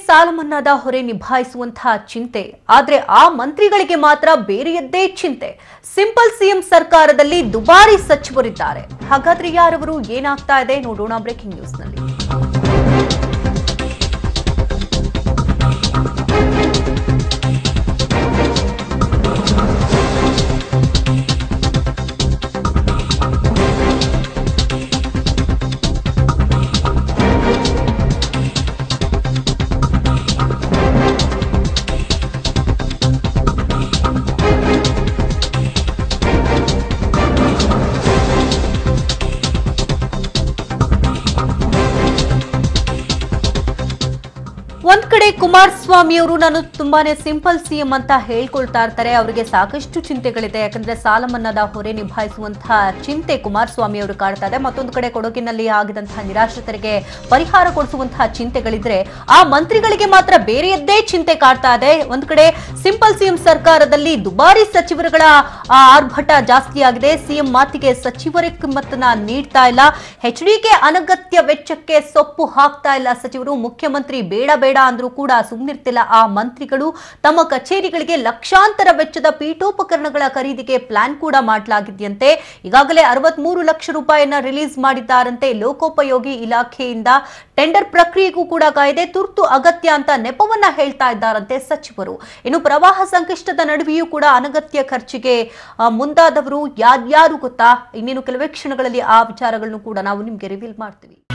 ಸಾಲ ಮನ್ನಾದ ಹೊರೆ ನಿಭಾಯಿಸುವಂತಹ ಚಿಂತೆ ಆದ್ರೆ ಆ ಮಂತ್ರಿಗಳಿಗೆ ಮಾತ್ರ ಬೇರೆಯದ್ದೇ ಚಿಂತೆ ಸಿಂಪಲ್ ಸಿಎಂ ಸರ್ಕಾರದಲ್ಲಿ ದುಬಾರಿ ಸಚಿವರಿದ್ದಾರೆ ಹಾಗಾದ್ರೆ ಯಾರವರು ಏನಾಗ್ತಾ ಇದೆ ನೋಡೋಣ ಬ್ರೇಕಿಂಗ್ ನ್ಯೂಸ್ ನಲ್ಲಿ ಒಂದ್ ಕಡೆ ಕುಮಾರಸ್ವಾಮಿ ಅವರು ನಾನು ತುಂಬಾನೇ ಸಿಂಪಲ್ ಸಿಎಂ ಅಂತ ಹೇಳ್ಕೊಳ್ತಾ ಇರ್ತಾರೆ ಅವರಿಗೆ ಸಾಕಷ್ಟು ಚಿಂತೆಗಳಿದೆ ಯಾಕಂದ್ರೆ ಸಾಲ ಮನ್ನಾದ ಹೊರೆ ನಿಭಾಯಿಸುವಂತಹ ಚಿಂತೆ ಕುಮಾರಸ್ವಾಮಿ ಅವರು ಕಾಡ್ತಾ ಇದೆ ಮತ್ತೊಂದು ಕಡೆ ಕೊಡಗಿನಲ್ಲಿ ಆಗಿದಂತಹ ನಿರಾಶ್ರಿತರಿಗೆ ಪರಿಹಾರ ಕೊಡಿಸುವಂತಹ ಚಿಂತೆಗಳಿದ್ರೆ ಆ ಮಂತ್ರಿಗಳಿಗೆ ಮಾತ್ರ ಬೇರೆಯದ್ದೇ ಚಿಂತೆ ಕಾಡ್ತಾ ಇದೆ ಒಂದ್ ಕಡೆ ಸಿಂಪಲ್ ಸಿಎಂ ಸರ್ಕಾರದಲ್ಲಿ ದುಬಾರಿ ಸಚಿವರುಗಳ ಆ, ಆರ್ಭಟ ಜಾಸ್ತಿ ಆಗಿದೆ ಸಿಎಂ ಮಾತಿಗೆ ಸಚಿವರೇ ಕಿಮ್ಮತ್ತನ್ನ ನೀಡ್ತಾ ಇಲ್ಲ ಎಚ್ಡಿಕೆ ಅನಗತ್ಯ ವೆಚ್ಚಕ್ಕೆ ಸೊಪ್ಪು ಹಾಕ್ತಾ ಇಲ್ಲ ಸಚಿವರು ಮುಖ್ಯಮಂತ್ರಿ ಬೇಡ ಬೇಡ ಅಂದ್ರೂ ಕೂಡ ಸುಮ್ಮನಿರ್ತಿಲ್ಲ ಆ ಮಂತ್ರಿಗಳು ತಮ್ಮ ಕಚೇರಿಗಳಿಗೆ ಲಕ್ಷಾಂತರ ವೆಚ್ಚದ ಪೀಠೋಪಕರಣಗಳ ಖರೀದಿಗೆ ಪ್ಲಾನ್ ಕೂಡ ಮಾಡಲಾಗಿದೆಯಂತೆ ಈಗಾಗಲೇ ಅರವತ್ಮೂರು ಲಕ್ಷ ರೂಪಾಯಿಯನ್ನ ರಿಲೀಸ್ ಮಾಡಿದ್ದಾರಂತೆ ಲೋಕೋಪಯೋಗಿ ಇಲಾಖೆಯಿಂದ ಟೆಂಡರ್ ಪ್ರಕ್ರಿಯೆಗೂ ಕೂಡ ಕಾಯ್ದೆ ತುರ್ತು ಅಗತ್ಯ ಅಂತ ನೆಪವನ್ನ ಹೇಳ್ತಾ ಇದ್ದಾರಂತೆ ಸಚಿವರು ಇನ್ನು ಪ್ರವಾಹ ಸಂಕಷ್ಟದ ನಡುವೆಯೂ ಕೂಡ ಅನಗತ್ಯ ಖರ್ಚಿಗೆ ಆ, ಮುಂದಾದವರು ಯಾರ್ಯಾರು ಗೊತ್ತಾ ಇನ್ನೇನು ಕೆಲವೇ ಕ್ಷಣಗಳಲ್ಲಿ ಆ ವಿಚಾರಗಳನ್ನು ಕೂಡ ನಾವು ನಿಮ್ಗೆ ರಿವೀಲ್ ಮಾಡ್ತೀವಿ